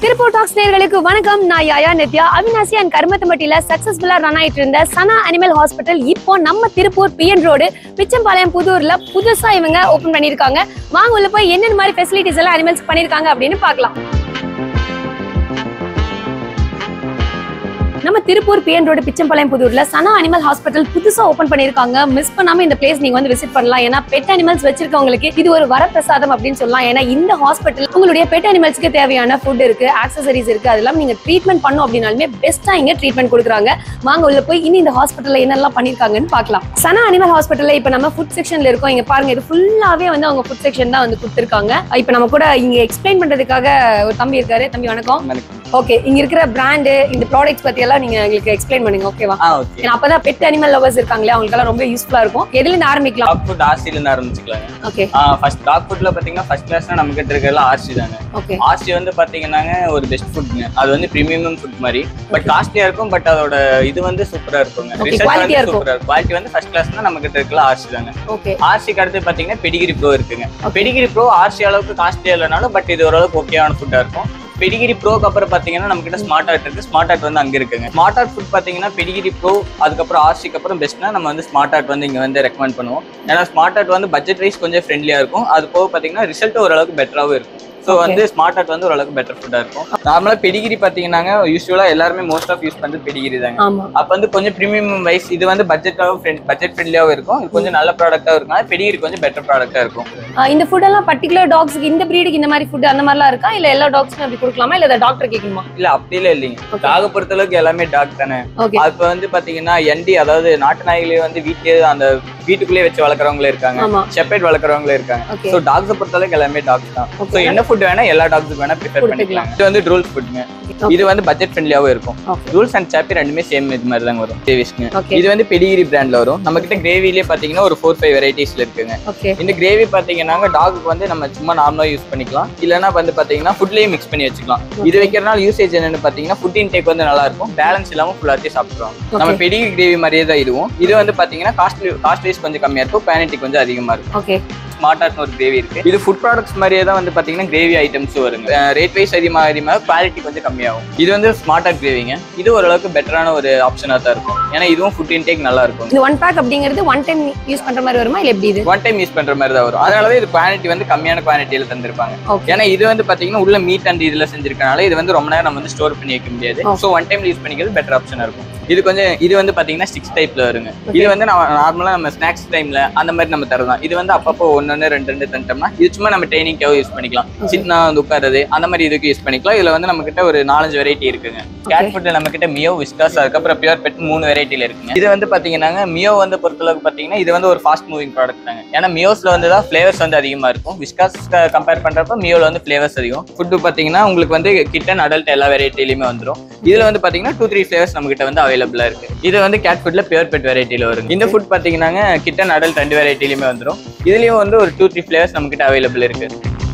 Tiruppur tax நேயர்களுக்கு வணக்கம் நான் யாயா நித்யா அவினாசி அண்ட் கருமத்தம்பட்டியில சக்சஸ்ஃபுல்லா ரன் ஆயிட்டு இருந்த சனா அனிமல் ஹாஸ்பிட்டல் இப்போ நம்ம திருப்பூர் பிஎன் ரோடு பிச்சம்பாளையம் புதூர்ல புதுசா இவங்க ஓபன் பண்ணிருக்காங்க வாங்க உள்ள போய் என்னென்ன மாதிரி ஃபெசிலிட்டிஸ் எல்லாம் அனிமல்ஸ் பண்ணிருக்காங்க அப்படின்னு பார்க்கலாம் நம்ம திருப்பூர் பிஎன் ரோடு பிச்சம்பாளையம் புதூர்ல சனா அனிமல் ஹாஸ்பிட்டல் புதுசா ஓபன் பண்ணிருக்காங்க மிஸ் பண்ணாம இந்த பிளேஸ் நீங்க வந்து விசிட் பண்ணலாம் ஏன்னா பெட் அனிமல்ஸ் வச்சிருக்கவங்களுக்கு இது ஒரு வரப்பிரசாதம் அப்படின்னு சொல்லலாம் ஏன்னா இந்த ஹாஸ்பிட்டல் உங்களுடைய பெட் அனிமல்ஸ்க்கு தேவையான ஃபுட் இருக்கு ஆக்சசரிஸ் இருக்கு அதெல்லாம் நீங்க ட்ரீட்மெண்ட் பண்ணும் அப்படின்னாலுமே பெஸ்டா இங்க ட்ரீட்மெண்ட் கொடுக்குறாங்க வாங்க உள்ள போய் இனி இந்த ஹாஸ்பிட்டல்ல என்னெல்லாம் பண்ணிருக்காங்கன்னு பார்க்கலாம் சனா அனிமல் ஹாஸ்பிட்டல்ல இப்ப நம்ம ஃபுட் செக்ஷன்ல இருக்கோம் இங்க பாருங்க இது ஃபுல்லாவே வந்து அவங்க ஃபுட் செக்ஷன் தான் வந்து கொடுத்துருக்காங்க இப்ப நம்ம கூட இங்க எக்ஸ்பிளைன் பண்றதுக்காக ஒரு தம்பி இருக்காரு தம்பி வணக்கம் வணக்கம். ஓகே இங்க இருக்கிற பிராண்டு இந்த ப்ராடக்ட்ஸ் பத்தி எல்லாம் நீங்க எங்களுக்கு எக்ஸ்பிளைன் பண்ணுங்க ஓகேவா ஆ ஓகே ஏன்னா அப்பதான் பெட் அனிமல் லவர்ஸ் இருக்காங்களே அவங்களுக்கு எல்லாம் ரொம்ப யூஸ்ஃபுல்லா இருக்கும் எதுல இருந்து ஆரம்பிக்கலாம் டாக் ஃபுட் ஆர்சில இருந்து ஆரம்பிச்சுக்கலாங்க ஓகே ஃபர்ஸ்ட் டாக் ஃபுட்ல பாத்தீங்கன்னா ஃபர்ஸ்ட் கிளாஸ்னா நம்ம கிட்ட இருக்கிறதுல ஆர்சி தாங்க ஓகே ஆர்சி வந்து பாத்தீங்கன்னாங்க ஒரு பெஸ்ட் ஃபுட்ங்க அது வந்து பிரீமியம் ஃபுட் மாதிரி பட் காஸ்ட்லியா இருக்கும் பட் அதோட இது வந்து சூப்பரா இருக்குங்க Okay, ரிசல்ட் quality-ஆ வந்து இருக்கும். சூப்பரா இருக்கும் குவாலிட்டி வந்து ஃபர்ஸ்ட் கிளாஸ்னா நம்ம கிட்ட இருக்கல ஆர்சி தாங்க ஓகே ஆர்சிக்கு அடுத்து பாத்தீங்கன்னா பெடிகிரி ப்ரோ இருக்குங்க Okay. பெடிகிரி ப்ரோ ஆர்சி அளவுக்கு காஸ்ட்லியா இல்லைனாலும் பட் இது ஓரளவுக்கு ஓகேவான ஃபுட்டா இருக்கும் பெடிகிரி ப்ரோக்கு அப்புறம் பாத்தீங்கன்னா நம்ம கிட்ட ஸ்மார்ட் ஆர்ட் இருக்கு ஸ்மார்ட் ஆர்ட் வந்து அங்க இருக்குங்க ஸ்மார்ட் ஆர்ட் ஃபுட் பாத்தீங்கன்னா பெடிகிரி ப்ரோ அதுக்கப்புறம் ஆர்சிக்கு அப்புறம் பெஸ்ட்னா நம்ம வந்து ஸ்மார்ட் ஆர்ட் வந்து இங்க வந்து ரெக்கமெண்ட் பண்ணுவோம் ஏன்னா ஸ்மார்ட் ஆர்ட் வந்து பட்ஜெட் வைஸ் கொஞ்சம் ஃப்ரெண்ட்லியா இருக்கும் அது போக பாத்தீங்கன்னா ரிசல்ட் ஓரளவுக்கு பெட்டராகவும் இருக்கும் ஸோ Okay. வந்து ஸ்மார்ட் ஆர்ட் வந்து ஓரளவுக்கு பெட்டர் ஃபுட்டா இருக்கும் நார்மலா பெடிகிரி பாத்தீங்கன்னாங்க யூஸ்வலா எல்லாருமே மோஸ்ட் ஆஃப் யூஸ் பண்றது பெடிகிரி தாங்க ஆமா அப்ப வந்து கொஞ்சம் ப்ரீமியம் வைஸ் இது வந்து பட்ஜெட்டாகவும் ஃப்ரெண்ட் பட்ஜெட் ஃப்ரெண்ட்லியாகவும் இருக்கும் இது கொஞ்சம் நல்ல ப்ராடக்டாகவும் இருக்கும் பெடிகிரி கொஞ்சம் பெட்டர் ப்ராடக்டா இருக்கும் ஆஹ் இந்த ஃபுட் எல்லாம் பர்டிகுலர் டாக்ஸ்க்கு இந்த பிரீடுக்கு இந்த மாதிரி ஃபுட் அந்த மாதிரிலாம் இருக்கா இல்ல எல்லா டாக்ஸ்க்கும் அப்படி கொடுக்கலாமா இல்ல டாக்டர் கேட்கணுமா இல்ல அப்படிலாம் இல்லைங்க Okay. டாக பொறுத்தளவுக்கு எல்லாமே டாக் தானே ஓகே அப்ப வந்து பாத்தீங்கன்னா என்டி அதாவது நாட்டு நாய்களே வந்து வீட்லயே அந்த வீட்டுக்குள்ளேயே வச்சு வளர்க்குறவங்களே இருக்காங்க ஆமா ஷெப்பேட் வளர்க்குறவங்களே இருக்காங்க ஓகே ஸோ டாக்ஸை பொறுத்தளவுக்கு எல்லாமே டாக்ஸ் தான் ஸோ ஓகே என்ன ஃபுட் வேணா எல்லா டாக்ஸுக்கு வேணா ப்ரிஃபர் கொடுத்துக்கலாம். பண்ணிக்கலாம் இது வந்து ரூல்ஸ் ஃபுட்ங்க இது வந்து பட்ஜெட் ஃப்ரெண்ட்லியாவும் இருக்கும் ஓகே ரூல்ஸ் அண்ட் சாப்பி ரெண்டுமே சேம் இது மாதிரி தாங்க வரும் தேவிஸ்க்கு ஓகே இது வந்து பெடிகிரி பிராண்ட்ல வரும் நம்ம கிட்ட கிரேவிலே பாத்தீங்கன்னா ஒரு ஃபோர் ஃபைவ் வெரைட்டிஸ்ல இருக்குங்க ஓகே இந்த கிரேவி பாத்தீங்கன்னா டாகுக்கு வந்து நம்ம சும்மா நார்மலா யூஸ் பண்ணிக்கலாம் இல்லைன்னா வந்து பாத்தீங்கன்னா ஃபுட்லயும் மிக்ஸ் பண்ணி வச்சுக்கலாம் இது வைக்கிறனால யூசேஜ் என்னன்னு பாத்தீங்கன்னா ஃபுட் இன்டேக் வந்து நல்லா இருக்கும் பேலன்ஸ் இல்லாம ஃபுல்லாத்தையும் சாப்பிடுவோம் நம்ம பெடிகிரி கிரேவி மாதிரியே தான் இதுவும் இது வந்து பாத்தீங்கன்னா காஸ்ட்லி காஸ்ட் வைஸ் கொஞ்சம் கம்மியா இருக்கும் குவாலிட்டி கொஞ்சம் அதிகமா இருக்கும் ஓகே ஸ்மார்ட் ஆர்ட்னு ஒரு கிரேவி இருக்கு இது ஃபுட் ப்ராடக்ட்ஸ் மாதிரியே தான் வந்து பாத்தீங்கன்னா கிரேவி ஐட்டம்ஸும் வருங்க ரேட் வைஸ் அதிகமாக அதிகமாக குவாலிட்டி கொஞ்சம் கம்மியாகும் இது வந்து ஸ்மார்ட் ஆர்ட் கிரேவிங்க இது ஓரளவுக்கு பெட்டரான ஒரு ஆப்ஷனா தான் இருக்கும் ஏன்னா இதுவும் ஃபுட் இன்டேக் நல்லா இருக்கும் இந்த ஒன் பேக் அப்படிங்கிறது ஒன் டைம் யூஸ் பண்ற மாதிரி வருமா இல்ல எப்படி இது ஒன் டைம் யூஸ் பண்ற மாதிரி தான் வரும் அதனாலவே இது குவாலிட்டி வந்து கம்மியான குவாலிட்டியில தந்திருப்பாங்க ஓகே ஏன்னா இது வந்து பாத்தீங்கன்னா உள்ள மீட் அண்ட் இதுல செஞ்சிருக்கனால இது வந்து ரொம்ப நேரம் நம்ம வந்து ஸ்டோர் பண்ணி வைக்க முடியாது Okay. So one time use பண்ணிக்கிறது பெட்டர் ஆப்ஷனா இருக்கும் இது கொஞ்சம் இது வந்து பாத்தீங்கன்னா சிக்ஸ் டைப்ல வருங்க இது வந்து நம்ம நார்மலா நம்ம ஸ்நாக்ஸ் டைம்ல அந்த மாதிரி நம்ம தரலாம் இது வந்து அப்பப்போ ஒன்னு ரெண்டு ரெண்டு தந்தோம்னா இது சும்மா நம்ம ட்ரைனிங்காக யூஸ் பண்ணிக்கலாம் சின்ன வந்து உட்காருது அந்த மாதிரி இதுக்கு யூஸ் பண்ணிக்கலாம் இதுல வந்து நம்ம கிட்ட ஒரு நாலஞ்சு வெரைட்டி இருக்குங்க கேட் ஃபுட்ல நம்ம கிட்ட மியோ விஸ்காஸ் அதுக்கப்புறம் பியூர் பெட் மூணு வெரைட்டில இருக்குங்க இது வந்து பாத்தீங்கன்னா மியோ வந்து பொறுத்தளவுக்கு பாத்தீங்கன்னா இது வந்து ஒரு ஃபாஸ்ட் மூவிங் ப்ராடக்ட் தாங்க ஏன்னா மியோஸ்ல வந்து தான் ஃபிளேவர்ஸ் வந்து அதிகமா இருக்கும் விஸ்காஸ் கம்பேர் பண்றப்ப மியோல வந்து ஃபிளேவர்ஸ் அதிகம் ஃபுட்டு பாத்தீங்கன்னா உங்களுக்கு வந்து கிட்டன் அடல்ட் எல்லா வெரைட்டிலையுமே வந்துரும் இதுல வந்து பாத்தீங்கன்னா டூ த்ரீ ஃபிளேவர்ஸ் நம்ம கிட்ட வந்து அவைலபிளா இருக்கு இது வந்து கேட் ஃபுட்ல பியூர் பெட் வெரைட்டில வருங்க இந்த ஃபுட் பாத்தீங்கன்னா கிட்டன் அடல்ட் ரெண்டு வெரைட்டிலையுமே வந்துரும் இதுலயும் வந்து ஒரு டூ த்ரீ ஃபிளேவர்ஸ் நம்ம கிட்ட அவைலபிள் இருக்கு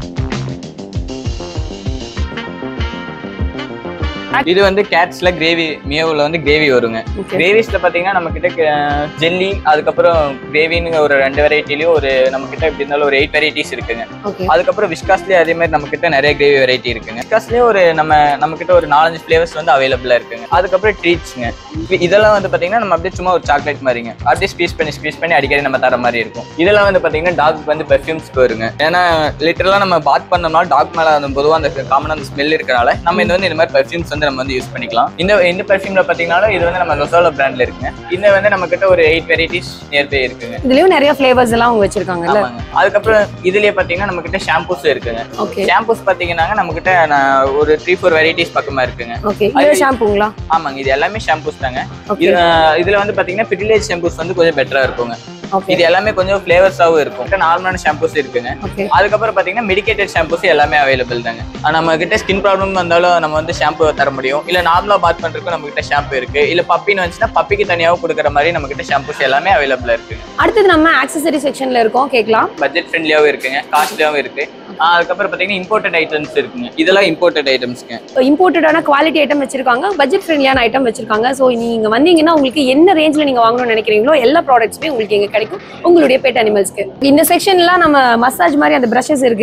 இது வந்து கேட்ஸ்ல கிரேவி மியோவில் வந்து கிரேவி வருங்க ஓகே கிரேவிஸ்ல பாத்தீங்கன்னா நம்ம கிட்ட ஜெல்லி அதுக்கப்புறம் கிரேவின்னு ஒரு ரெண்டு வெரைட்டிலயும் ஒரு நம்ம கிட்ட எப்படி இருந்தாலும் ஒரு எயிட் வெரைட்டிஸ் இருக்குங்க ஓகே அதுக்கப்புறம் விஸ்காஸ்லயே அதே மாதிரி நம்ம கிட்ட நிறைய கிரேவி வெரைட்டி இருக்குங்க விஸ்காஸ்லயே ஒரு நம்ம நம்ம கிட்ட ஒரு நாலஞ்சு ஃபிளேவர்ஸ் வந்து அவைலபிளா இருக்குங்க அதுக்கப்புறம் ட்ரீட்ஸ்ங்க இதெல்லாம் வந்து பாத்தீங்கன்னா நம்ம அப்படியே சும்மா ஒரு சாக்லேட் மாதிரிங்க அப்படியே ஸ்பீஸ் பண்ணி ஸ்பீஸ் பண்ணி அடிக்கடி நம்ம தர மாதிரி இருக்கும் இதெல்லாம் வந்து பாத்தீங்கன்னா டாக் வந்து பெர்ஃப்யூம்ஸ்க்கு வருங்க ஏன்னா லிட்டரலா நம்ம பாத் பண்ணோம்னா டாக் மேல அந்த பொதுவா அந்த காமன் அந்த ஸ்மெல் இருக்கனால நம்ம இது வந்து இந்த மாதிரி பெர்ஃப்யூம்ஸ் வந்து நம்ம வந்து யூஸ் பண்ணிக்கலாம் இந்த இந்த பெர்ஃப்யூம்ல பாத்தீங்கன்னா இது வந்து நம்ம லொசோலோ பிராண்ட்ல இருக்குங்க இந்த வந்து நம்ம கிட்ட ஒரு எயிட் வெரைட்டிஸ் நியர்பை இருக்குங்க இதுலயும் நிறைய ஃபிளேவர்ஸ் எல்லாம் அவங்க வச்சிருக்காங்கல்ல ஆமாங்க அதுக்கப்புறம் இதுலயே பாத்தீங்கன்னா நம்ம கிட்ட ஷாம்பூஸ் இருக்குங்க ஓகே ஷாம்பூஸ் பாத்தீங்கன்னா நம்ம கிட்ட நான் ஒரு த்ரீ ஃபோர் வெரைட்டிஸ் பக்கமா இருக்குங்க ஓகே இது ஷாம்புங்களா ஆமாங்க இது எல்லாமே ஷாம்பூஸ் தாங்க ஓகே இது ஆஹ் இதுல வந்து பாத்தீங்கன்னா பிரிலேஜ் ஷாம்பூஸ் வந்து கொஞ்சம் பெட்டரா இருக்குங்க ஓகே இது எல்லாமே கொஞ்சம் ஃபிளேவர்ஸாவும் இருக்கும் நார்மலான ஷாம்பூஸ் இருக்குங்க ஓகே அதுக்கப்புறம் பாத்தீங்கன்னா மெடிக்கேட்டட் ஷாம்பூஸ் எல்லாமே அவைலபிள் தாங்க ஆனா, நம்ம கிட்ட ஸ்கின் ப்ராப்ளம் வந்தாலும் நம்ம வந்து ஷாம்பு தர முடியும் இல்ல நார்மலா பாத் பண்றதுக்கும் நம்ம கிட்ட ஷாம்பு இருக்கு இல்ல பப்பின்னு வந்துச்சுன்னா பப்பிக்கு தனியாவும் கொடுக்குற மாதிரி நம்ம கிட்ட ஷாம்பூஸ் எல்லாமே அவைலபிளா இருக்குங்க அடுத்தது நம்ம ஆக்சசரி செக்ஷன்ல இருக்கோம் கேட்கலாம் பட்ஜெட் ஃப்ரெண்ட்லியாவும் இருக்குங்க காஸ்ட்லியாவும் இருக்கு ஆஹ் அதுக்கப்புறம் பாத்தீங்கன்னா இம்போர்ட்டட் ஐட்டம்ஸ் இருக்குங்க இதெல்லாம் இம்போர்ட்டட் ஐட்டம்ஸ்ங்க இம்போர்ட்டடான குவாலிட்டி ஐட்டம் வச்சிருக்காங்க பட்ஜெட் ஃப்ரெண்ட்லியான ஐட்டம் வச்சிருக்காங்க ஸோ நீங்க வந்தீங்கன்னா உங்களுக்கு என்ன ரேஞ்சில் நீங்க வாங்கணும்னு நினைக்கிறீங்களோ எல்லா ப்ராடக்ட்ஸுமே உங்களுக்கு இங்க கிடைக்கும் உங்களுடைய பெட் அனிமல்ஸ்க்கு இந்த செக்ஷன்லாம் நம்ம மசாஜ் மாதிரி அந்த ப்ரஷஸ் இருக்கு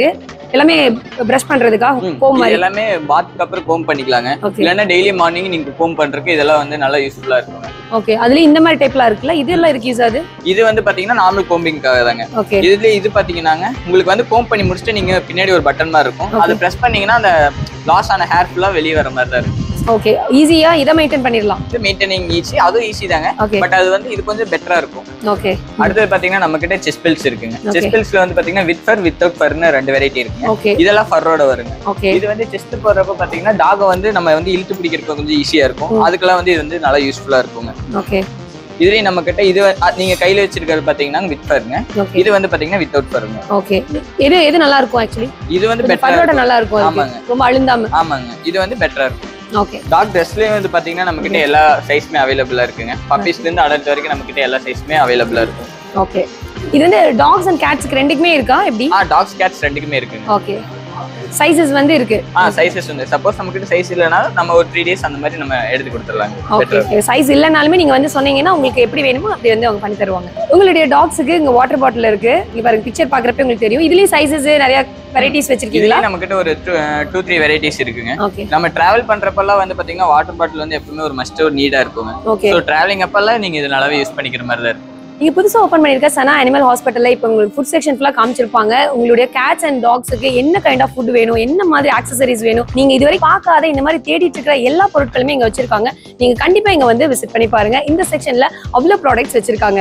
எல்லாமே பிரஷ் பண்றதுக்கா ம், கோம் இது மாதிரி எல்லாமே பாத்துக்கு அப்புறம் கோம் பண்ணிக்கலாங்க ஓகே இல்லைன்னா டெய்லி மார்னிங் நீங்க கோம் பண்றதுக்கு இதெல்லாம் வந்து நல்லா யூஸ்ஃபுல்லா இருக்குங்க ஓகே அதுல இந்த மாதிரி டைப்லாம் இருக்குல்ல இது எல்லாம் இருக்கு யூஸ் ஆகுது இது வந்து பாத்தீங்கன்னா நார்மல் கோம்பிங்காக தாங்க ஓகே இதுல இது பாத்தீங்கன்னாங்க உங்களுக்கு வந்து கோம் பண்ணி முடிச்சுட்டு நீங்க பின்னாடி ஒரு பட்டன் மாதிரி இருக்கும் அதை பிரஸ் பண்ணீங்கன்னா அந்த லாஸ் ஆன ஹேர் ஃபுல்லா வெளியே வர மாதிரி தான் இருக்கும் ஓகே ஈஸியா இதை மெயின்டைன் பண்ணிடலாம் இது மெயின்டைனிங் ஈஸி அதுவும் ஈஸி தாங்க ஓகே பட் அது வந்து இது கொஞ்சம் பெட்டரா இருக்கும் ஓகே அடுத்தது பாத்தீங்கன்னா நம்ம கிட்ட செஸ் பெல்ஸ் இருக்குங்க Okay. செஸ் பெல்ஸ்ல வந்து பாத்தீங்கன்னா வித் ஃபர் வித்தவுட் ஃபர்னு ரெண்டு வெரைட்டி இருக்குங்க ஓகே இதெல்லாம் ஃபர்ரோட வருங்க ஓகே இது வந்து செஸ்ட் போடுறப்ப பாத்தீங்கன்னா டாக வந்து நம்ம வந்து இழுத்து பிடிக்கிறதுக்கு கொஞ்சம் ஈஸியா இருக்கும் அதுக்கெல்லாம் வந்து இது வந்து நல்லா யூஸ்ஃபுல்லா இருக்குங்க ஓகே இதுலயும் நம்ம கிட்ட இது அ, நீங்க கையில வச்சிருக்கிறது பாத்தீங்கன்னா வித் ஃபருங்க ஓகே இது வந்து பாத்தீங்கன்னா வித்தவுட் ஃபருங்க ஓகே எது எது நல்லா இருக்கும் ஆக்சுவலி இது வந்து பெட்டரா பல்லோட நல்லா இருக்கும் அதுக்கு. ஆமாங்க. ரொம்ப அழுந்தாம ஆமாங்க இது வந்து பெட்டரா இருக்கும் ஓகே டாக் ட்ரெஸ்லயும் வந்து பாத்தீங்கன்னா நம்ம கிட்ட எல்லா சைஸ்மே அவைலபிளா இருக்குங்க பப்பீஸ்ல இருந்து அடல்ட் வரைக்கும் நம்ம கிட்ட எல்லா சைஸ்மே அவைலபிளா இருக்கும் ஓகே இது வந்து டாக்ஸ் அண்ட் கேட்ஸ்க்கு ரெண்டுக்குமே இருக்கா எப்படி ஆ டாக்ஸ் கேட்ஸ் ரெண்டுக்குமே இருக்குங்க ஓகே சைஸஸ் வந்து இருக்கு ஆ சைஸஸ் வந்து சப்போஸ் நம்ம கிட்ட சைஸ் இல்லைனாலும் நம்ம ஒரு த்ரீ டேஸ் அந்த மாதிரி நம்ம எடுத்து கொடுத்துடலாங்க ஓகே பெட்டர் சைஸ் இல்லைனாலுமே நீங்க வந்து சொன்னீங்கன்னா உங்களுக்கு எப்படி வேணுமோ அப்படி வந்து அவங்க பண்ணி தருவாங்க உங்களுடைய டாக்ஸுக்கு இங்க வாட்டர் பாட்டில் இருக்கு இங்க பாருங்க பிக்சர் பாக்குறப்ப உங்களுக்கு தெரியும் இதுலயும் சைஸஸ் நிறைய வெரைட்டிஸ் வச்சிருக்கீங்களா இதுலயும் நம்ம கிட்ட ஒரு டூ த்ரீ வெரைட்டிஸ் இருக்குங்க ஓகே நம்ம டிராவல் பண்றப்பெல்லாம் வந்து பாத்தீங்கன்னா வாட்டர் பாட்டில் வந்து எப்பவுமே ஒரு மஸ்ட் ஒரு நீடா இருக்குங்க ஓகே ஸோ டிராவலிங் அப்பெல்லாம் நீங்க இது நல்லாவே யூஸ் பண்ணிக்கிற மாதிரி தான் இருக்கும் நீங்க புதுசா ஓபன் பண்ணிருக்க சனா அனிமல் ஹாஸ்பிட்டல்ல இப்போ உங்களுக்கு ஃபுட் செக்ஷன் ஃபுல்லா காமிச்சிருப்பாங்க உங்களுடைய கேட்ஸ் அண்ட் டாக்ஸுக்கு என்ன கைண்ட் ஆஃப் ஃபுட் வேணும் என்ன மாதிரி ஆக்சசரிஸ் வேணும் நீங்க இதுவரை பார்க்காத இந்த மாதிரி தேடிட்டு இருக்கிற எல்லா பொருட்களுமே இங்க வச்சிருக்காங்க நீங்க கண்டிப்பா இங்க வந்து விசிட் பண்ணி பாருங்க இந்த செக்ஷன்ல அவ்வளவு ப்ராடக்ட்ஸ் வச்சிருக்காங்க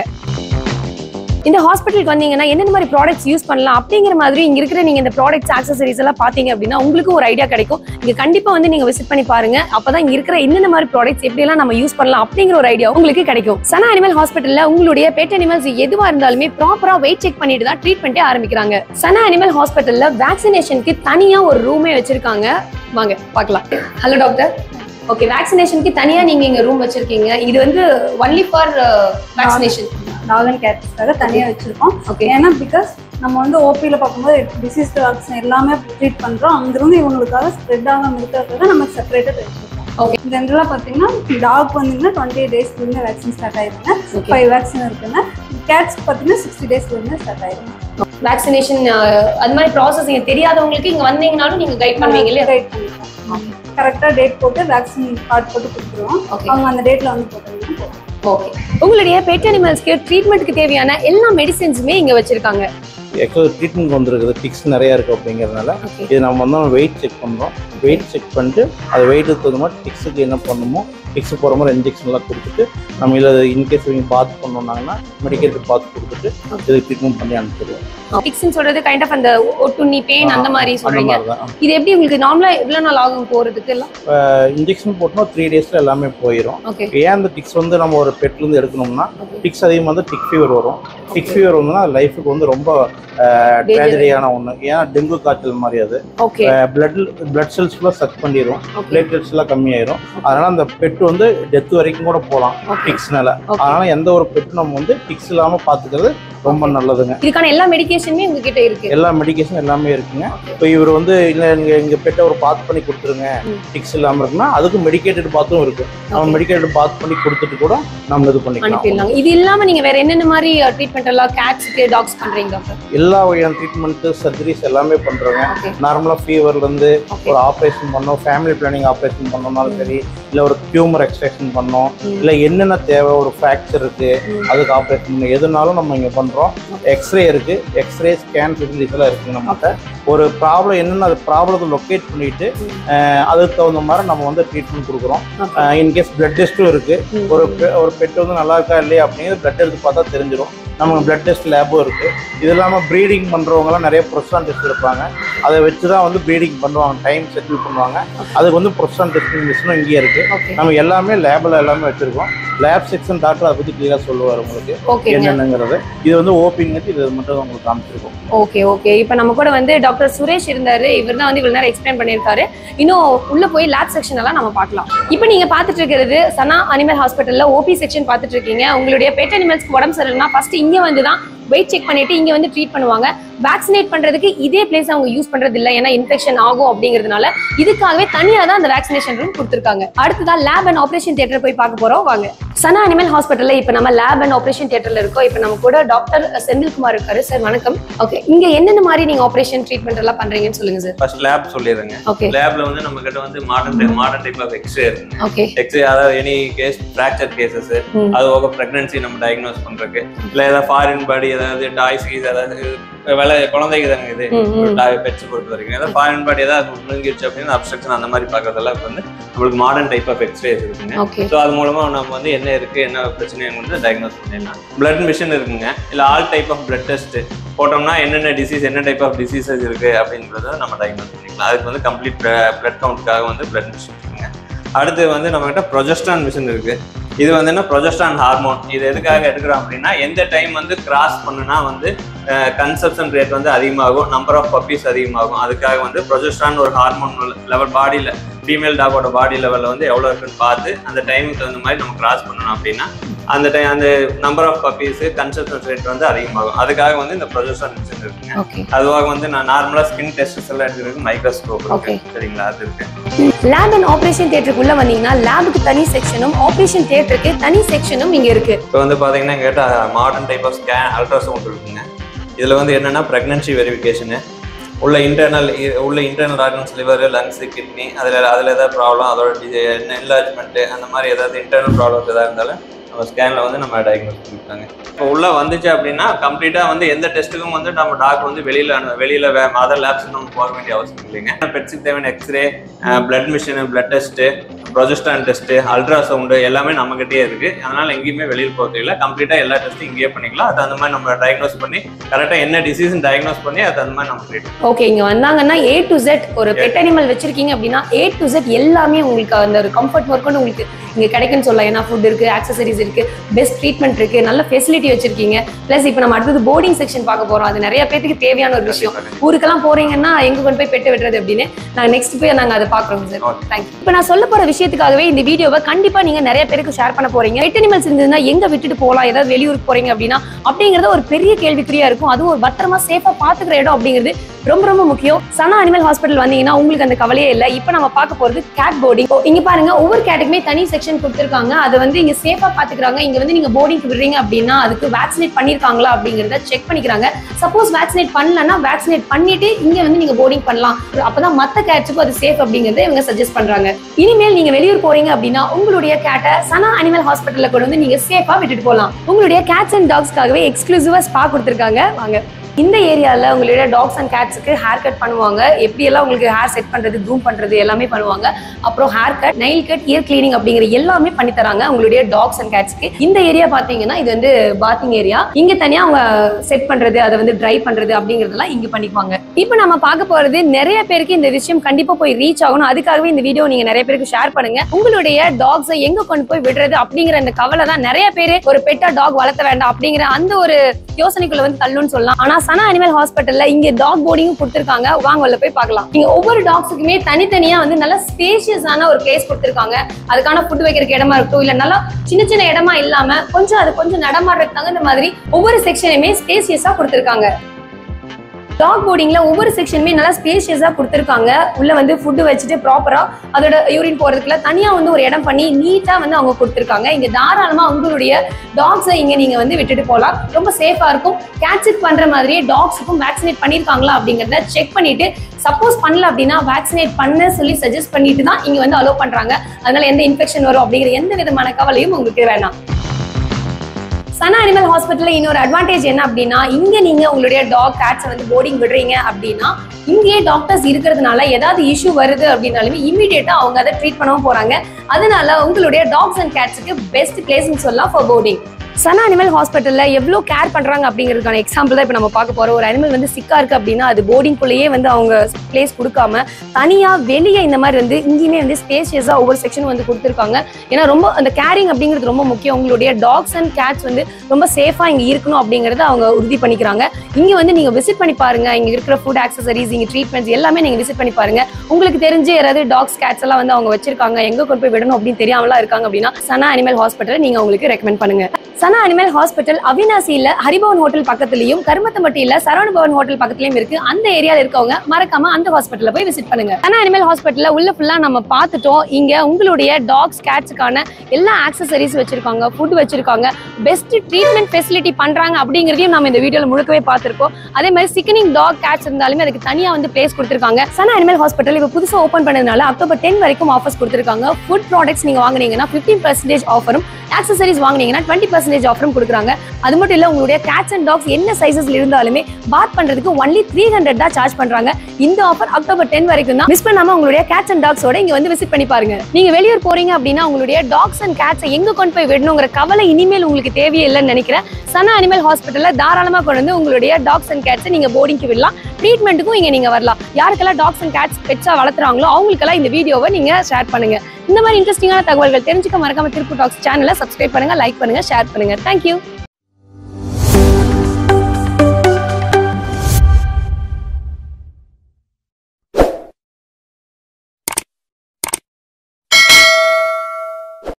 இந்த ஹாஸ்பிட்டலுக்கு வந்தீங்கன்னா என்னென்ன மாதிரி ப்ராடக்ட்ஸ் யூஸ் பண்ணலாம் அப்படிங்கிற மாதிரி இங்க இருக்கிற நீங்க இந்த ப்ராடக்ட்ஸ் ஆக்சசரிஸ் எல்லாம் பாத்தீங்க அப்படின்னா உங்களுக்கும் ஒரு ஐடியா கிடைக்கும் இங்க கண்டிப்பா வந்து நீங்க விசிட் பண்ணி பாருங்க அப்பதான் இங்க இருக்கிற என்னென்ன மாதிரி ப்ராடக்ட்ஸ் எப்படி எல்லாம் நம்ம யூஸ் பண்ணலாம் அப்படிங்கிற ஒரு ஐடியா உங்களுக்கு கிடைக்கும் சனா அனிமல் ஹாஸ்பிட்டல்ல உங்களுடைய பெட் அனிமல்ஸ் எதுவா இருந்தாலுமே ப்ராப்பரா வெயிட் செக் பண்ணிட்டு தான் ட்ரீட்மெண்ட்டே ஆரம்பிக்கிறாங்க சனா அனிமல் ஹாஸ்பிட்டல்ல வேக்சினேஷனுக்கு தனியா ஒரு ரூமே வச்சிருக்காங்க வாங்க பார்க்கலாம் ஹலோ டாக்டர் ஓகே வேக்சினேஷனுக்கு தனியா நீங்க இங்க ரூம் வச்சிருக்கீங்க இது வந்து only for vaccination dog and கேட்ஸ்க்காக தனியாக வச்சுருக்கோம் ஓகே ஏன்னா பிகாஸ் நம்ம வந்து ஓபியில் பார்க்கும்போது டிசீஸ் டாக்ஸ் எல்லாமே ட்ரீட் பண்ணுறோம் அங்கிருந்து இவங்களுக்காக ஸ்ப்ரெட் ஆகாமல் இருக்கிறதுக்காக நம்ம செப்பரேட்டாக வச்சுருக்கோம் Okay. ஜென்ரலாக பார்த்தீங்கன்னா டாக் வந்தீங்கன்னா டுவெண்ட்டி டேஸ்லேருந்து வேக்சின் ஸ்டார்ட் ஆயிருங்க Okay. ஃபைவ் வேக்சின் இருக்குங்க கேட்ஸ் பார்த்தீங்கன்னா சிக்ஸ்டி டேஸ்லேருந்து ஸ்டார்ட் ஆயிருங்க வேக்சினேஷன் அது மாதிரி ப்ராசஸ் இங்க தெரியாதவங்களுக்கு இங்க வந்தீங்கனாலும் நீங்க கைட் பண்ணுவீங்க இல்லையா கைட் பண்ணிக்கலாம் கரெக்டாக டேட் போட்டு வேக்சின் கார்டு போட்டு கொடுத்துருவோம் ஓகே அவங்க அந்த டேட்டில் வந்து போட்டாங்கன்னா போதும். ஓகே உங்களுடைய பெட் அனிமல்ஸ்க்கு ட்ரீட்மெண்ட்க்கு தேவையான எல்லா மெடிசின்ஸுமே இங்க வச்சிருக்காங்க ஆக்சுவலாக ட்ரீட்மெண்ட் வந்திருக்குது டிக்ஸ் நிறையா இருக்குது அப்படிங்கிறதுனால ஓகே இது நம்ம வந்து வெயிட் செக் பண்ணுறோம் வெயிட் செக் பண்ணிட்டு அது வெயிட்டுக்கு தகுந்த மாதிரி டிக்ஸுக்கு என்ன பண்ணணுமோ டிக்ஸ் போகிற மாதிரி இன்ஜெக்ஷன்லாம் கொடுத்துட்டு நம்ம இல்லை இன்கேஸ் இவங்க பார்த்து பண்ணோம்னாங்கன்னா மெடிக்கேட்டர் பார்த்து கொடுத்துட்டு இது ட்ரீட்மெண்ட் பண்ணி அனுப்பிச்சிடுவோம் டிக்ஸ்னு சொல்றது கைண்ட் ஆஃப் அந்த ஒட்டுண்ணி பெயின் அந்த மாதிரி அந்த சொல்றீங்க மாதிரி தான் இது எப்படி உங்களுக்கு நார்மலா எவ்வளவு நாள் ஆகும் போறதுக்கு எல்லாம் இன்ஜெக்ஷன் போட்டோம்னா த்ரீ டேஸில் எல்லாமே போயிடும் ஓகே ஏன் அந்த டிக்ஸ் வந்து நம்ம ஒரு பெட்லேருந்து எடுக்கணும்னா டிக்ஸ் அதிகமாக வந்து டிக் ஃபீவர் வரும் டிக் ஃபீவர் வந்ததுன்னா லைஃபுக்கு வந்து ரொம்ப ட்ராஜடியான ஒன்று ஏன்னா டெங்கு காய்ச்சல் மாதிரி அது ஓகே பிளட் பிளட் செல்ஸ் ஃபுல்லாக சக் பண்ணிடும் ஓகே பிளேட்லெட்ஸ் எல்லாம் கம்மியாயிரும் அதனால அந்த பெட் வந்து டெத் வரைக்கும் கூட போகலாம் ஓகே டிக்ஸ்னால ஓகே அதனால எந்த ஒரு பெட்டும் நம்ம வந்து டிக்ஸ் இல்லாம பாத்துக்கிறது ரொம்ப நல்லதுங்க இதுக்கான எல்லா மெடிகேஷனுமே உங்ககிட்ட இருக்கு எல்லா மெடிகேஷன் எல்லாமே இருக்குங்க இப்போ இவர் வந்து இல்ல நீங்க எங்க பெட்டை ஒரு பாத் பண்ணி கொடுத்துருங்க ம். டிக்ஸ் இல்லாம இருக்குன்னா அதுக்கு மெடிக்கேட்டட் பாத்தும் இருக்கு நம்ம Okay. மெடிக்கேட்டட் பாத் பண்ணி கொடுத்துட்டு கூட நம்ம இது பண்ணிக்கலாம் அனுப்பிடலாம் இது இல்லாம நீங்க வேற என்னென்ன மாதிரி ட்ரீட்மெண்ட் எல்லாம் கேட்ஸ்க்கு டாக்ஸ் பண்றீங்க டாக்டர் எல்லா வகையான ட்ரீட்மெண்ட் சர்ஜரிஸ் எல்லாமே பண்றோங்க ஓகே நார்மலா ஃபீவர்ல இருந்து ஓகே ஒரு ஆப்ரேஷன் பண்ணோம் ஃபேமிலி பிளானிங் ஆப்ரேஷன் பண்ணோம்னாலும் சரி இல்ல ஒரு டியூமர் எக்ஸ்ட்ராக்ஷன் பண்ணோம் ம். இல்ல என்னென்ன தேவை ஒரு ஃப்ராக்சர் இருக்கு ம். அதுக்கு ஆப்ரேஷன் பண்ண எதுனாலும் நம்ம இங்க பண்றோம் எக்ஸ்ரே இருக்கு எக்ஸ்ரே ஸ்கேன் ஃபெசிலிட்டிஸ் எல்லாம் இருக்கு நம்மகிட்ட ஒரு ப்ராப்ளம் என்னென்ன அது ப்ராப்ளத்தை லொக்கேட் பண்ணிட்டு ம். அஹ், அதுக்கு தகுந்த மாதிரி நம்ம வந்து ட்ரீட்மெண்ட் கொடுக்குறோம் ஓகே இன்கேஸ் பிளட் டெஸ்ட்டும் இருக்கு ம். ஒரு pe- ஒரு பெட் வந்து நல்லா இருக்கா இல்லையா அப்படிங்கிறது பிளட் எடுத்து பார்த்தா தெரிஞ்சிடும் நமக்கு பிளட் டெஸ்ட் லேபும் இருக்கு இது இல்லாமல் ப்ரீடிங் பண்றவங்கலாம் நிறைய ப்ரொஸ்டான் டெஸ்ட் எடுப்பாங்க அதை வச்சு தான் வந்து ப்ரீடிங் பண்ணுவாங்க டைம் செட்டில் பண்ணுவாங்க அதுக்கு வந்து ப்ரொஸ்டான் டெஸ்டிங் மிஷினும் இங்கே இருக்கு ஓகே நம்ம எல்லாமே லேபில் எல்லாமே வச்சிருக்கோம் லேப் செக்ஷன் டாக்டர் அதை பற்றி கிளியராக சொல்லுவார் உங்களுக்கு ஓகேங்க என்னென்னங்கிறது இது வந்து ஓபிங்கிறது இது மட்டும் உங்களுக்கு காமிச்சிருக்கோம் ஓகே ஓகே இப்போ நம்ம கூட வந்து டாக்டர் சுரேஷ் இருந்தாரு இவர் தான் வந்து இவ்வளவு நேரம் எக்ஸ்பிளைன் பண்ணியிருக்காரு இன்னும் உள்ள போய் லேப் செக்ஷன் எல்லாம் நம்ம பார்க்கலாம் இப்போ நீங்க பார்த்துட்டு இருக்கிறது சனா அனிமல் ஹாஸ்பிட்டல்ல ஓபி செக்ஷன் பார்த்துட்டு இருக்கீங்க உங்களுடைய பெட் அனிமல்ஸ்க்கு உடம்பு சரியில்லைனா ஃபர்ஸ்ட் இங்க வந்து தான் வெயிட் செக் பண்ணிட்டு இங்க வந்து ட்ரீட் பண்ணுவாங்க வேக்சினேட் பண்றதுக்கு இதே பிளேஸ் அவங்க யூஸ் பண்றது இல்ல ஏன்னா இன்ஃபெக்ஷன் ஆகும் அப்படிங்கிறதுனால இதுக்காகவே தனியா தான் அந்த வேக்சினேஷன் ரூம் கொடுத்துருக்காங்க அடுத்ததா லேப் அண்ட் ஆபரேஷன் தியேட்டர் போய் பார்க்க போறோம் வாங்க சனா அனிமல் ஹாஸ்பிட்டல்ல இப்ப நம்ம லேப் அண்ட் ஆபரேஷன் தியேட்டர்ல இருக்கோம் இப்ப நம்ம கூட டாக்டர் செந்தில்குமார் இருக்காரு சார் வணக்கம் ஓகே இங்க என்னென்ன மாதிரி நீங்க ஆபரேஷன் ட்ரீட்மெண்ட் எல்லாம் பண்றீங்கன்னு சொல்லுங்க சார் ஃபர்ஸ்ட் லேப் சொல்லிடுறேங்க ஓகே லேப்ல வந்து நம்ம கிட்ட வந்து modern modern type of x ray இருக்குங்க ஓகே எக்ஸ்ரே அதாவது எனி கேஸ் ஃப்ராக்சர் கேசஸ் ம். அது போக ப்ரெக்னன்சி நம்ம டயக்னோஸ் பண்றதுக்கு இல்ல ஏதாவது ஃபாரின் பாடி ஏதாவது டாய்ஸ் கீஸ் ஏதாவது வேலை குழந்தைக்கு தானே இது ம், ம். பெட்ஸ் பொறுத்த வரைக்கும் ஏதாவது ஃபாரின் பாடி ஏதாவது முழுங்கிருச்சு அப்படின்னு அப்ஸ்ட்ரக்ஷன் அந்த மாதிரி பார்க்கறதெல்லாம் இப்ப வந்து நம்மளுக்கு மாடர்ன் டைப் ஆஃப் எக்ஸ்ரேஸ் இருக்குங்க ஓகே ஸோ அது மூலமா நம்ம வந்து என்ன இருக்கு என்ன பிரச்சனை வந்து டயக்னோஸ் பண்ணிடலாம் பிளட் மிஷின் இருக்குங்க இல்ல all type of blood test போட்டோம்னா என்னென்ன டிசீஸ் என்ன டைப் ஆஃப் டிசீசஸ் இருக்கு அப்படின்றத நம்ம டயக்னோஸ் பண்ணிக்கலாம் அதுக்கு வந்து கம்ப்ளீட் பிளட் கவுண்ட்காக வந்து பிளட் மிஷின் இருக்குங்க அடுத்து வந்து நம்ம கிட்ட ப்ரொஜெஸ்டான் மிஷின் இருக்கு இது வந்து என்ன ப்ரொஜெஸ்டான் ஹார்மோன் இது எதுக்காக எடுக்கிறோம் அப்படின்னா எந்த டைம் வந்து கிராஸ் பண்ணுனா வந்து கன்சப்ஷன் ரேட் வந்து அதிகமாகும் நம்பர் ஆஃப் பப்பீஸ் அதிகமாகும் அதுக்காக வந்து ப்ரொஜெஸ்டான் ஒரு ஹார்மோன் லெவல் பாடியில் ஃபீமேல் டாகோட பாடி லெவலில் வந்து எவ்வளோ இருக்குன்னு பார்த்து அந்த டைமுக்கு தகுந்த மாதிரி நம்ம கிராஸ் பண்ணணும் அப்படின்னா அந்த டைம் அந்த number of puppies conception rate வந்து அதிகமாகும் அதுக்காக வந்து இந்த ப்ரொஜெஸ்டான் மிஷின் இருக்குங்க ஓகே அதுவாக வந்து நான் நார்மலாக ஸ்கின் டெஸ்ட் எல்லாம் எடுக்கிறதுக்கு மைக்ரோஸ்கோப் Okay. இருக்கு சரிங்களா அது இருக்கு லேப் அண்ட் ஆபரேஷன் தியேட்டருக்குள்ள வந்தீங்கன்னா லேபுக்கு தனி செக்ஷனும் ஆபரேஷன் தியேட்டருக்கு தனி செக்ஷனும் இங்க இருக்கு இப்போ வந்து பார்த்தீங்கன்னா கேட்டால் modern type of scan ultrasound இருக்குங்க இதில் வந்து என்னென்னா ப்ரெக்னன்சி வெரிஃபிகேஷனு உள்ள இன்டர்னல் உள்ள internal organs liver lungs kidney அதில் அதில் ஏதாவது ப்ராப்ளம் அதோட என்லார்ஜ்மெண்ட்டு அந்த மாதிரி ஏதாவது இன்டர்னல் ப்ராப்ளம்ஸ் ஏதாவது இருந்தாலும் நம்ம ஸ்கேனில் வந்து நம்ம டயக்னோஸ் பண்ணிருக்காங்க இப்போ உள்ள வந்துச்சு அப்படின்னா கம்ப்ளீட்டாக வந்து எந்த டெஸ்ட்டுக்கும் வந்து நம்ம டாக்டர் வந்து வெளியில் வெளியில் வே அதர் லேப்ஸ் நம்ம போக வேண்டிய அவசியம் இல்லைங்க பெட்ஸுக்கு தேவையான x ray blood machine blood test progesterone test ultrasound எல்லாமே நம்மகிட்டயே இருக்கு அதனால எங்கேயுமே வெளியில் போக தேவையில்ல கம்ப்ளீட்டாக எல்லா டெஸ்ட்டும் இங்கேயே பண்ணிக்கலாம் அது அந்த மாதிரி நம்ம டயக்னோஸ் பண்ணி கரெக்டாக என்ன டிசீஸ் டயக்னோஸ் பண்ணி அது அந்த மாதிரி நம்ம ட்ரீட் ஓகே இங்க வந்தாங்கன்னா ஏ டு செட் ஒரு பெட் அனிமல் வச்சிருக்கீங்க அப்படின்னா ஏ டு செட் எல்லாமே உங்களுக்கு அந்த ஒரு கம்ஃபர்ட் ஒர்க் உங்களுக்கு இங்க கிடைக்குன்னு சொல்லலாம் ஏன்னா ஃபுட் இருக்கு ஆக்சசரிஸ் இருக்கு பெஸ்ட் ட்ரீட்மெண்ட் இருக்கு நல்ல ஃபெசிலிட்டி வச்சிருக்கீங்க பிளஸ் இப்போ நம்ம அடுத்தது போர்டிங் செக்ஷன் பார்க்க போறோம் அது நிறைய பேருக்கு தேவையான ஒரு விஷயம் ஊருக்கெல்லாம் போறீங்கன்னா எங்க கொண்டு போய் பெட்டு விடுறது அப்படின்னு நாங்க நெக்ஸ்ட் போய் நாங்க அதை பாக்குறோம் சார் Okay. தேங்க்யூ இப்போ நான் சொல்ல போற விஷயத்துக்காகவே இந்த வீடியோவை கண்டிப்பா நீங்க நிறைய பேருக்கு ஷேர் பண்ண போறீங்க பெட் அனிமல்ஸ் இருந்ததுன்னா எங்க விட்டுட்டு போகலாம் ஏதாவது வெளியூருக்கு போறீங்க அப்படின்னா அப்படிங்கறது ஒரு பெரிய கேள்விக்குறியா இருக்கும் அதுவும் ஒரு பத்திரமா சேஃபா பாத்துக்கிற இடம் அப்படிங்கிறது ரொம்ப ரொம்ப முக்கியம் சனா அனிமல் ஹாஸ்பிட்டல் வந்தீங்கன்னா உங்களுக்கு அந்த கவலையே இல்லை இப்போ நம்ம பார்க்க போறது கேட் போர்டிங் இங்க பாருங்க ஒவ்வொரு கேட்டுக்குமே தனி செக்ஷன் கொடுத்துருக்காங்க அதை வந்து இங்க சேஃபா பாத்துக்கிறாங்க இங்க வந்து நீங்க போர்டிங்க்கு விடுறீங்க அப்படின்னா அதுக்கு வேக்சினேட் பண்ணிருக்காங்களா அப்படிங்கறத செக் பண்ணிக்கிறாங்க சப்போஸ் வேக்சினேட் பண்ணலன்னா வேக்சினேட் பண்ணிட்டு இங்க வந்து நீங்க போர்டிங் பண்ணலாம் அப்பதான் மத்த கேட்ஸுக்கும் அது சேஃப் அப்படிங்கறத இவங்க சஜஸ்ட் பண்றாங்க இனிமேல் நீங்க வெளியூர் போறீங்க அப்படின்னா உங்களுடைய கேட்டை சனா அனிமல் ஹாஸ்பிட்டல்ல கொண்டு வந்து நீங்க சேஃபா விட்டுட்டு போகலாம் உங்களுடைய கேட்ஸ் அண்ட் டாக்ஸ்க்காகவே எக்ஸ்க்ளூசிவா ஸ்பா கொடுத்துருக்காங்க வாங்க இந்த ஏரியால உங்களுடைய டாக்ஸ் அண்ட் கேட்ஸுக்கு ஹேர் கட் பண்ணுவாங்க எப்படியெல்லாம் உங்களுக்கு ஹேர் செட் பண்றது க்ரூம் பண்றது எல்லாமே பண்ணுவாங்க அப்புறம் hair cut nail cut ear cleaning அப்படிங்கிற எல்லாமே பண்ணி தராங்க உங்களுடைய டாக்ஸ் அண்ட் கேட்ஸ்க்கு இந்த ஏரியா பாத்தீங்கன்னா இது வந்து பாத்திங் ஏரியா இங்க தனியா அவங்க செட் பண்றது அதை வந்து ட்ரை பண்றது அப்படிங்கறதெல்லாம் இங்க பண்ணிக்குவாங்க இப்போ நம்ம பார்க்க போறது நிறைய பேருக்கு இந்த விஷயம் கண்டிப்பா போய் ரீச் ஆகணும் அதுக்காகவே இந்த வீடியோ நீங்க நிறைய பேருக்கு ஷேர் பண்ணுங்க உங்களுடைய டாக்ஸை எங்க கொண்டு போய் விடுறது அப்படிங்கிற அந்த கவலை தான் நிறைய பேர் ஒரு பெட்டா டாக் வளர்த்த வேண்டாம் அப்படிங்கிற அந்த ஒரு யோசனைக்குள்ள வந்து தள்ளுன்னு சொல்லலாம் ஆனா சனா அனிமல் ஹாஸ்பிட்டல்ல இங்க டாக் போர்டிங்கும் கொடுத்திருக்காங்க வாங்க உள்ள போய் பார்க்கலாம் இங்க ஒவ்வொரு டாக்ஸுக்குமே தனித்தனியா வந்து நல்ல ஸ்பேஷியஸான ஒரு பிளேஸ் கொடுத்திருக்காங்க அதுக்கான ஃபுட் வைக்கிறதுக்கு இடமா இருக்கட்டும் இல்ல நல்லா சின்ன சின்ன இடமா இல்லாம கொஞ்சம் அது கொஞ்சம் நடமாடுறதுக்கு தகுந்த மாதிரி ஒவ்வொரு செக்ஷனையுமே ஸ்பேசியஸா கொடுத்திருக்காங்க டாக் போர்டிங்ல ஒவ்வொரு செக்ஷனுமே நல்லா ஸ்பேஷியஸா கொடுத்துருக்காங்க உள்ள வந்து ஃபுட் வச்சுட்டு ப்ராப்பரா அதோட யூரின் போறதுக்குள்ள தனியா வந்து ஒரு இடம் பண்ணி நீட்டா வந்து அவங்க கொடுத்துருக்காங்க இங்க தாராளமா உங்களுடைய டாக்ஸை இங்க நீங்க வந்து விட்டுட்டு போகலாம் ரொம்ப சேஃபா இருக்கும் கேட்ஸுக்கு பண்ற மாதிரியே டாக்ஸுக்கும் வேக்சினேட் பண்ணிருக்காங்களா அப்படிங்கறத செக் பண்ணிட்டு சப்போஸ் பண்ணல அப்படின்னா வேக்சினேட் பண்ண சொல்லி சஜஸ்ட் பண்ணிட்டு தான் இங்க வந்து அலோவ் பண்றாங்க அதனால எந்த இன்ஃபெக்ஷன் வரும் அப்படிங்கிற எந்த விதமான கவலையும் உங்களுக்கு வேணாம் சனா அனிமல் ஹாஸ்பிட்டல்ல இன்னொரு அட்வான்டேஜ் என்ன அப்படின்னா இங்க நீங்க உங்களுடைய டாக் கேட்ஸை வந்து போர்டிங் விடுறீங்க அப்படின்னா இங்கேயே டாக்டர்ஸ் இருக்கிறதுனால ஏதாவது இஷ்யூ வருது அப்படின்னாலுமே இமீடியட்டா அவங்க அதை ட்ரீட் பண்ணவும் போறாங்க அதனால உங்களுடைய டாக்ஸ் அண்ட் கேட்ஸுக்கு பெஸ்ட் பிளேஸ்னு சொல்லலாம் ஃபார் போர்டிங் சனா அனிமல் ஹாஸ்பிட்டல்ல எவ்வளோ கேர் பண்றாங்க அப்படிங்கிறதுக்கான எக்ஸாம்பிள் தான் இப்போ நம்ம பார்க்க போறோம் ஒரு அனிமல் வந்து சிக்கா இருக்கு அப்படின்னா அது போர்டிங்குள்ளேயே வந்து அவங்க பிளேஸ் கொடுக்காம தனியா வெளியே இந்த மாதிரி வந்து இங்கேயுமே வந்து ஸ்பேஷியஸா ஒவ்வொரு செக்ஷன் வந்து கொடுத்துருக்காங்க ஏன்னா ரொம்ப அந்த கேரிங் அப்படிங்கிறது ரொம்ப முக்கியம் உங்களுடைய டாக்ஸ் அண்ட் கேட்ஸ் வந்து ரொம்ப சேஃபா இங்க இருக்கணும் அப்படிங்கறத அவங்க உறுதி பண்ணிக்கிறாங்க இங்க வந்து நீங்க விசிட் பண்ணி பாருங்க இங்க இருக்கிற ஃபுட் ஆக்சசரிஸ் இங்க ட்ரீட்மெண்ட்ஸ் எல்லாமே நீங்க விசிட் பண்ணி பாருங்க உங்களுக்கு தெரிஞ்சு யாராவது டாக்ஸ் கேட்ஸ் எல்லாம் வந்து அவங்க வச்சிருக்காங்க எங்க கொண்டு போய் விடணும் அப்படின்னு தெரியாமலாம் இருக்காங்க அப்படின்னா சனா அனிமல் ஹாஸ்பிட்டல் நீங்க உங்களுக்கு ரெக்கமெண்ட் பண்ணுங்க சனா அனிமல் ஹாஸ்பிட்டல் அவினாசியில ஹரிபவன் ஹோட்டல் பக்கத்துலயும் கருமத்தம்பட்டியில சரவண பவன் ஹோட்டல் பக்கத்துலயும் இருக்கு அந்த ஏரியால இருக்கவங்க மறக்காம அந்த ஹாஸ்பிட்டல்ல போய் விசிட் பண்ணுங்க சனா அனிமல் ஹாஸ்பிட்டல்ல உள்ள ஃபுல்லா நம்ம பார்த்துட்டோம் இங்க உங்களுடைய டாக்ஸ் கேட்ஸுக்கான எல்லா ஆக்சசரிஸ் வச்சிருக்காங்க ஃபுட் வச்சிருக்காங்க பெஸ்ட் ட்ரீட்மெண்ட் ஃபெசிலிட்டி பண்றாங்க அப்படிங்கிறதையும் நம்ம இந்த வீடியோல முழுக்கவே பார்த்திருக்கோம் அதே மாதிரி சிக்கனிங் டாக் கேட்ஸ் இருந்தாலுமே அதுக்கு தனியா வந்து பிளேஸ் கொடுத்திருக்காங்க சனா அனிமல் ஹாஸ்பிட்டல் இப்போ புதுசா ஓப்பன் பண்ணதுனால அக்டோபர் டென் வரைக்கும் ஆஃபர்ஸ் கொடுத்திருக்காங்க ஃபுட் ப்ராடக்ட்ஸ் நீங்க வாங்குனீங்கன்னா 15% பர்சன்டேஜ் ஆஃபரும் ஆக்சசரிஸ் வாங்குனீங்கன்னா டுவெண்ட்டி பர்சன்டேஜ் ஆஃபரும் கொடுக்குறாங்க அது மட்டும் இல்ல உங்களுடைய கேட்ஸ் அண்ட் டாக்ஸ் என்ன சைசஸ்ல இருந்தாலுமே பாத் பண்றதுக்கு ஒன்லி த்ரீ ஹண்ட்ரட் தான் சார்ஜ் பண்றாங்க இந்த ஆஃபர் அக்டோபர் டென் வரைக்கும் தான் மிஸ் பண்ணாம உங்களுடைய கேட்ஸ் அண்ட் டாக்ஸோட இங்க வந்து விசிட் பண்ணி பாருங்க நீங்க வெளியூர் போறீங்க அப்படின்னா உங்களுடைய டாக்ஸ் அண்ட் கேட்ஸை எங்க கொண்டு போய் விடணுங்கிற கவலை இனிமேல் உங்களுக்கு தேவையே இல்லைன்னு நினைக்கிறேன் சனா அனிமல் ஹாஸ்பிட்டல்ல தாராளமா கொண்டு வந்து உங்களுடைய டாக்ஸ் அண்ட் கேட்ஸை நீங்க போர்டிங்க்கு விடலாம் ட்ரீட்மெண்ட்டுக்கும் இங்க நீங்க வரலாம் யாருக்கெல்லாம் டாக்ஸ் அண்ட் கேட்ஸ் பெட்ஸா வளர்த்துறாங்களோ அவங்களுக்கெல்லாம் இந்த வீடியோவை நீங்க ஷேர் பண்ணுங்க இந்த மாதிரி இன்ட்ரெஸ்டிங்கான தகவல்கள் தெரிஞ்சுக்க மறக்காம திருப்பு டாக்ஸ் சேனலை சப்ஸ்கிரைப் பண்ணுங்க லைக் பண்ணுங்க ஷேர் பண்ணுங்க தேங்க்யூ